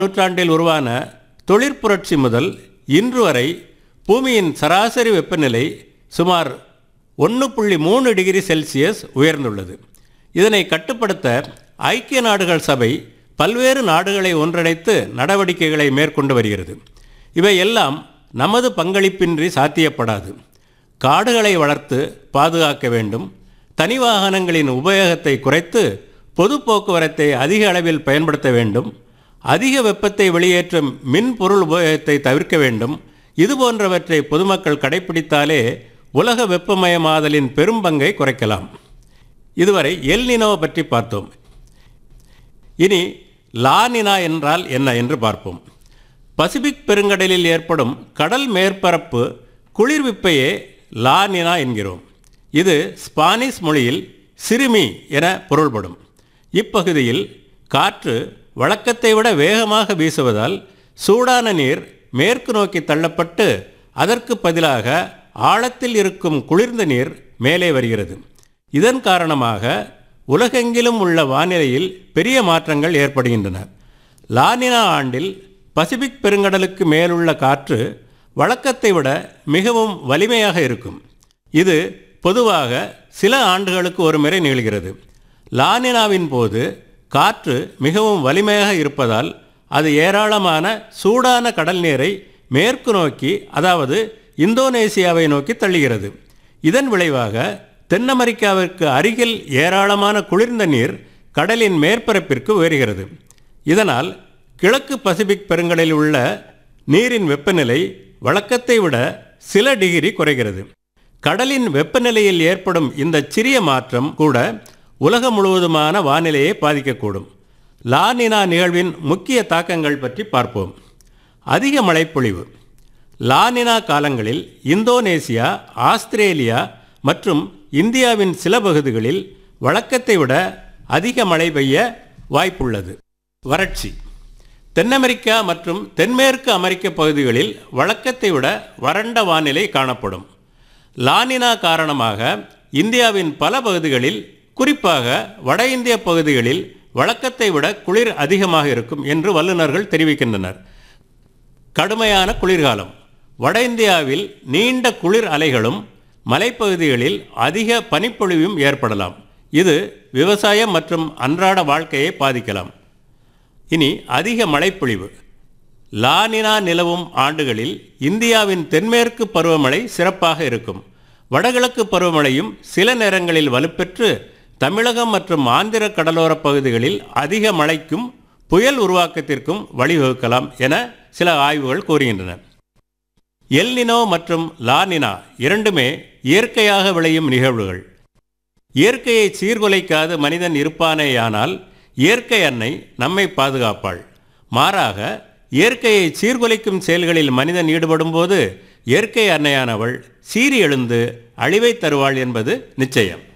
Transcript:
நூற்றாண்டில் உருவான தொழிற்புரட்சி முதல் இன்று வரை பூமியின் சராசரி வெப்பநிலை சுமார் ஒன்று புள்ளி மூணு டிகிரி செல்சியஸ் உயர்ந்துள்ளது இதனை கட்டுப்படுத்த ஐக்கிய நாடுகள் சபை பல்வேறு நாடுகளை ஒன்றிணைத்து நடவடிக்கைகளை மேற்கொண்டு வருகிறது இவை எல்லாம் நமது பங்களிப்பின்றி சாத்தியப்படாது காடுகளை வளர்த்து பாதுகாக்க வேண்டும் தனி வாகனங்களின் உபயோகத்தை குறைத்து பொது போக்குவரத்தை அதிக அளவில் பயன்படுத்த வேண்டும் அதிக வெப்பத்தை வெளியேற்றும் மின் பொருள் உபயோகத்தை தவிர்க்க வேண்டும் இது போன்றவற்றை பொதுமக்கள் கடைபிடித்தாலே உலக வெப்பமயமாதலின் பெரும் பங்கை குறைக்கலாம் இதுவரை எல் நினோ பற்றி பார்த்தோம் இனி லானினா என்றால் என்ன என்று பார்ப்போம் பசிபிக் பெருங்கடலில் ஏற்படும் கடல் மேற்பரப்பு குளிர்விப்பையே லானினா என்கிறோம் இது ஸ்பானிஷ் மொழியில் சிறுமி என பொருள்படும் இப்பகுதியில் காற்று வழக்கத்தை விட வேகமாக வீசுவதால் சூடான நீர் மேற்கு நோக்கி தள்ளப்பட்டு அதற்கு பதிலாக ஆழத்தில் இருக்கும் குளிர்ந்த நீர் மேலே வருகிறது இதன் காரணமாக உலகெங்கிலும் உள்ள வானிலையில் பெரிய மாற்றங்கள் ஏற்படுகின்றன லானினா ஆண்டில் பசிபிக் பெருங்கடலுக்கு மேலுள்ள காற்று வழக்கத்தை விட மிகவும் வலிமையாக இருக்கும் இது பொதுவாக சில ஆண்டுகளுக்கு ஒரு முறை நிகழ்கிறது லானினாவின் போது காற்று மிகவும் வலிமையாக இருப்பதால் அது ஏராளமான சூடான கடல் நீரை மேற்கு நோக்கி அதாவது இந்தோனேசியாவை நோக்கி தள்ளுகிறது இதன் விளைவாக தென் அமெரிக்காவிற்கு அருகில் ஏராளமான குளிர்ந்த நீர் கடலின் மேற்பரப்பிற்கு உயர்கிறது இதனால் கிழக்கு பசிபிக் பெருங்கடலில் உள்ள நீரின் வெப்பநிலை வழக்கத்தை விட சில டிகிரி குறைகிறது கடலின் வெப்பநிலையில் ஏற்படும் இந்த சிறிய மாற்றம் கூட உலகம் முழுவதுமான வானிலையை பாதிக்கக்கூடும் லானினா நிகழ்வின் முக்கிய தாக்கங்கள் பற்றி பார்ப்போம் அதிக மழைப்பொழிவு லானினா காலங்களில் இந்தோனேசியா ஆஸ்திரேலியா மற்றும் இந்தியாவின் சில பகுதிகளில் வழக்கத்தை விட அதிக மழை பெய்ய வாய்ப்புள்ளது வறட்சி தென் அமெரிக்கா மற்றும் தென்மேற்கு அமெரிக்க பகுதிகளில் வழக்கத்தை விட வறண்ட வானிலை காணப்படும் லானினா காரணமாக இந்தியாவின் பல பகுதிகளில் குறிப்பாக வட இந்திய பகுதிகளில் வழக்கத்தை விட குளிர் அதிகமாக இருக்கும் என்று வல்லுநர்கள் தெரிவிக்கின்றனர் கடுமையான குளிர்காலம் வட இந்தியாவில் நீண்ட குளிர் அலைகளும் மலைப்பகுதிகளில் அதிக பனிப்பொழிவும் ஏற்படலாம் இது விவசாயம் மற்றும் அன்றாட வாழ்க்கையை பாதிக்கலாம் இனி அதிக மழைப்பொழிவு லானினா நிலவும் ஆண்டுகளில் இந்தியாவின் தென்மேற்கு பருவமழை சிறப்பாக இருக்கும் வடகிழக்கு பருவமழையும் சில நேரங்களில் வலுப்பெற்று தமிழகம் மற்றும் ஆந்திர கடலோரப் பகுதிகளில் அதிக மழைக்கும் புயல் உருவாக்கத்திற்கும் வழிவகுக்கலாம் என சில ஆய்வுகள் கூறுகின்றன எல்னினோ மற்றும் லானினா இரண்டுமே இயற்கையாக விளையும் நிகழ்வுகள் இயற்கையை சீர்குலைக்காது மனிதன் இருப்பானேயானால் இயற்கை அன்னை நம்மை பாதுகாப்பாள் மாறாக இயற்கையை சீர்குலைக்கும் செயல்களில் மனிதன் ஈடுபடும்போது இயற்கை அன்னையானவள் சீறி எழுந்து அழிவை தருவாள் என்பது நிச்சயம்